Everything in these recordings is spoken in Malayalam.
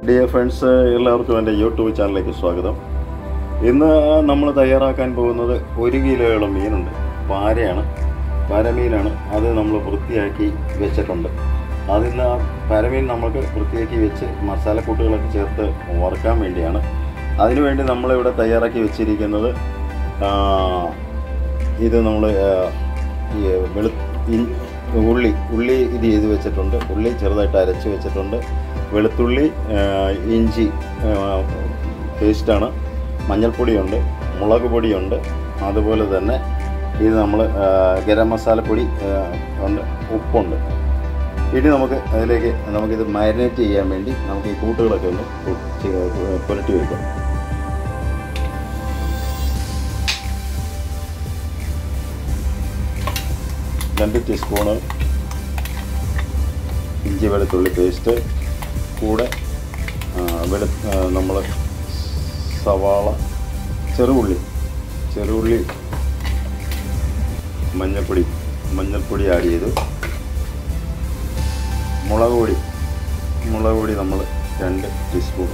ഡിയർ ഫ്രണ്ട്സ് എല്ലാവർക്കും എൻ്റെ യൂട്യൂബ് ചാനലിലേക്ക് സ്വാഗതം ഇന്ന് നമ്മൾ തയ്യാറാക്കാൻ പോകുന്നത് ഒരു കിലോയോളം മീനുണ്ട് പാരയാണ് പാരമീനാണ് അത് നമ്മൾ വൃത്തിയാക്കി വെച്ചിട്ടുണ്ട് അതിൽ ആ പാരമീൻ നമുക്ക് വൃത്തിയാക്കി വെച്ച് മസാലക്കൂട്ടുകളൊക്കെ ചേർത്ത് വറുക്കാൻ വേണ്ടിയാണ് അതിനുവേണ്ടി നമ്മളിവിടെ തയ്യാറാക്കി വെച്ചിരിക്കുന്നത് ആ, ഇത് നമ്മൾ ഈ വെളു ഇ- ഉള്ളി ഉള്ളി ഇത് ചെയ്ത് വെച്ചിട്ടുണ്ട് ഉള്ളി ചെറുതായിട്ട് അരച്ച് വെച്ചിട്ടുണ്ട് വെളുത്തുള്ളി ആ, ഇഞ്ചി പേസ്റ്റാണ് മഞ്ഞൾപ്പൊടിയുണ്ട് മുളക് പൊടിയുണ്ട് അതുപോലെ തന്നെ ഇത് നമ്മൾ ഗരം മസാലപ്പൊടി ആ, ഉണ്ട് ഉപ്പുണ്ട് ഇനി നമുക്ക് അതിലേക്ക് നമുക്കിത് മാരിനേറ്റ് ചെയ്യാൻ വേണ്ടി നമുക്ക് ഈ കൂട്ടുകളൊക്കെ ഒന്ന് കു- ചെ- പുരട്ടി വയ്ക്കാം രണ്ട് ടീസ്പൂണ് ഇഞ്ചി വെളുത്തുള്ളി പേസ്റ്റ് കൂടെ വെളു നമ്മൾ സവാള ചെറുള്ളി ചെറുള്ളി മഞ്ഞൾപ്പൊടി മഞ്ഞൾപ്പൊടി ആഡ് ചെയ്തു മുളക് പൊടി മുളക് പൊടി നമ്മൾ രണ്ട് ടീസ്പൂൺ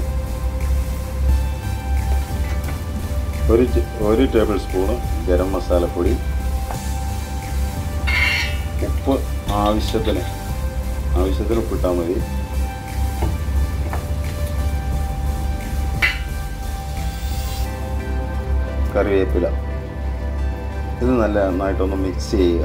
ഒരു ടീ- ഒരു ടേബിൾ സ്പൂണ് ഗരം മസാലപ്പൊടി ഉപ്പ് ആവശ്യത്തിന് ആവശ്യത്തിന് ഉപ്പിട്ടാൽ മതി കറിവേപ്പില ഇത് നല്ല നന്നായിട്ടൊന്ന് മിക്സ് ചെയ്യുക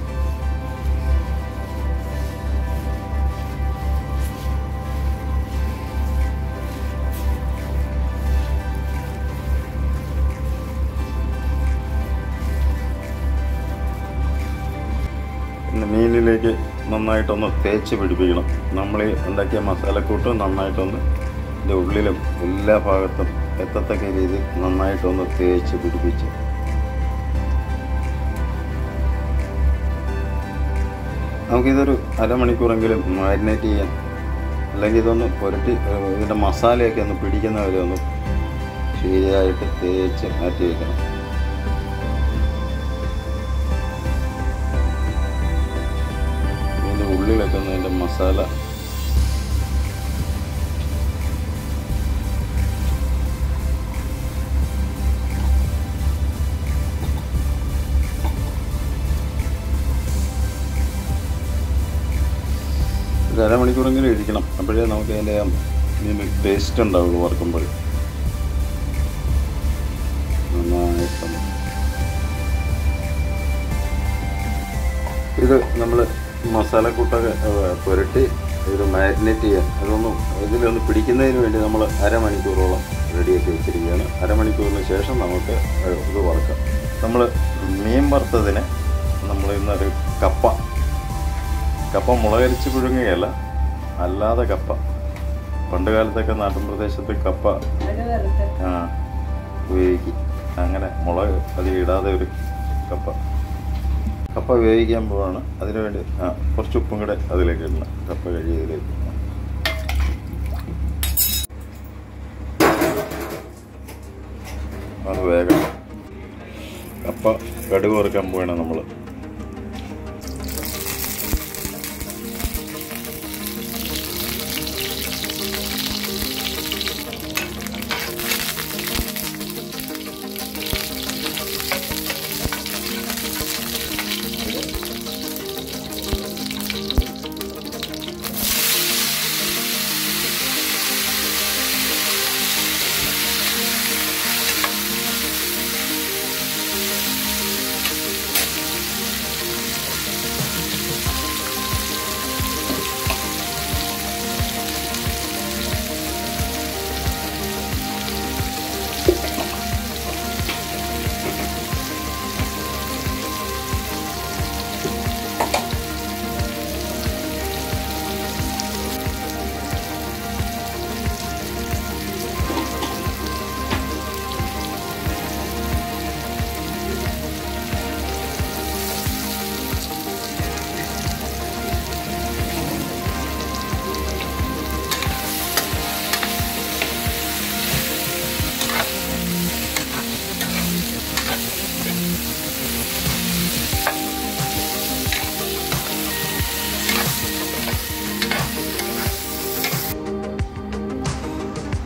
പിന്നെ മീനിലേക്ക് നന്നായിട്ടൊന്ന് തേച്ച് പിടിപ്പിക്കണം നമ്മൾ ഈ ഉണ്ടാക്കിയ മസാലക്കൂട്ട് നന്നായിട്ടൊന്ന് ഇതിൻ്റെ ഉള്ളിലും എല്ലാ ഭാഗത്തും എത്തത്തക്ക രീതിയിൽ നന്നായിട്ടൊന്ന് തേച്ച് പിടിപ്പിച്ച് നമുക്കിതൊരു അരമണിക്കൂറെങ്കിലും മാരിനേറ്റ് ചെയ്യാൻ അല്ലെങ്കിൽ ഇതൊന്ന് പുരട്ടി ഏഹ്, ഇതിൻ്റെ മസാലയൊക്കെ ഒന്ന് പിടിക്കുന്ന വരെ ഒന്ന് ശരിയായിട്ട് തേച്ച് മാറ്റി വയ്ക്കണം ഇതിൻ്റെ ഉള്ളിലൊക്കെ ഒന്ന് അതിൻ്റെ മസാല ഒരു അരമണിക്കൂറെങ്കിലും ഇരിക്കണം അപ്പോഴേ നമുക്ക് അതിൻ്റെ ഇതിന് ടേസ്റ്റ് ഉണ്ടാവുള്ളൂ വറുക്കുമ്പോൾ നന്നായിട്ടൊന്ന് ഇത് നമ്മൾ മസാലക്കൂട്ടൊക്കെ ഏഹ്, പുരട്ടി ഇത് മാരിനേറ്റ് ചെയ്യാൻ അതൊന്നും ഇതിലൊന്ന് പിടിക്കുന്നതിന് വേണ്ടി നമ്മൾ അരമണിക്കൂറോളം റെഡിയാക്കി വെച്ചിരിക്കുകയാണ് അരമണിക്കൂറിന് ശേഷം നമുക്ക് ഏഹ്, ഇത് വറുക്കാം നമ്മൾ മീൻ വറുത്തതിന് നമ്മൾ ഇന്നൊരു കപ്പ കപ്പ മുളകരിച്ച് പുഴുങ്ങുകയല്ല അല്ലാതെ കപ്പ പണ്ട് കാലത്തൊക്കെ നാട്ടിൻ പ്രദേശത്ത് കപ്പ ആ, ഉപയോഗിക്കും അങ്ങനെ മുളക് അധികം ഇടാതെ ഒരു കപ്പ കപ്പ വേവിക്കാൻ പോവാണ് അതിനു വേണ്ടി ആ കുറച്ച് ഉപ്പും കൂടെ അതിലേക്ക് ഇടണം കപ്പ കഴിയതിലേക്ക് അത് വേഗം കപ്പ കടുക് വറുക്കാൻ പോവാണ് നമ്മൾ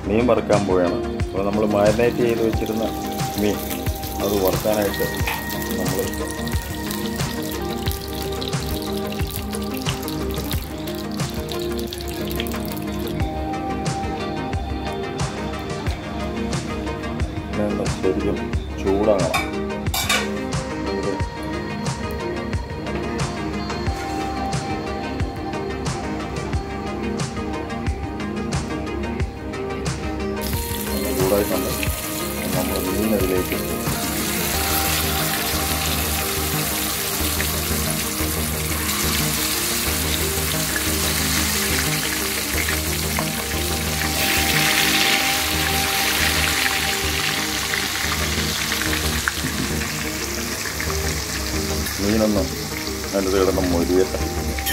മീൻ വറുക്കാൻ പോവുകയാണ് അപ്പോൾ നമ്മൾ മാരിനേറ്റ് ചെയ്ത് വെച്ചിരുന്ന മീൻ അത് വറുക്കാനായിട്ട് നമ്മൾ എണ്ണ ശരിക്കും ചൂടാകണം ഇത് എണ്ണ ചൂടായിട്ടുണ്ട് നമ്മൾ മീനതിലേക്ക് മീനൊന്ന് അതിൻ്റെ കിടന്ന് മൊരിയട്ടെ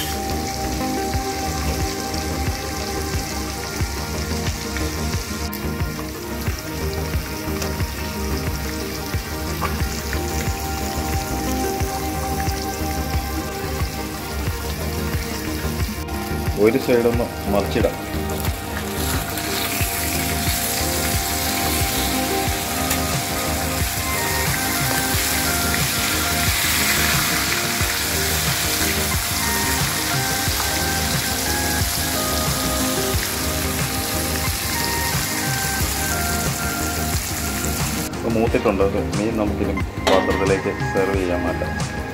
ഒരു സൈഡൊന്ന് മറിച്ചിടാം ഇപ്പോൾ മൂത്തിട്ടുണ്ട് അത് മീൻ നമുക്കിനി പാത്രത്തിലേക്ക് സെർവ് ചെയ്യാൻ മാറ്റാം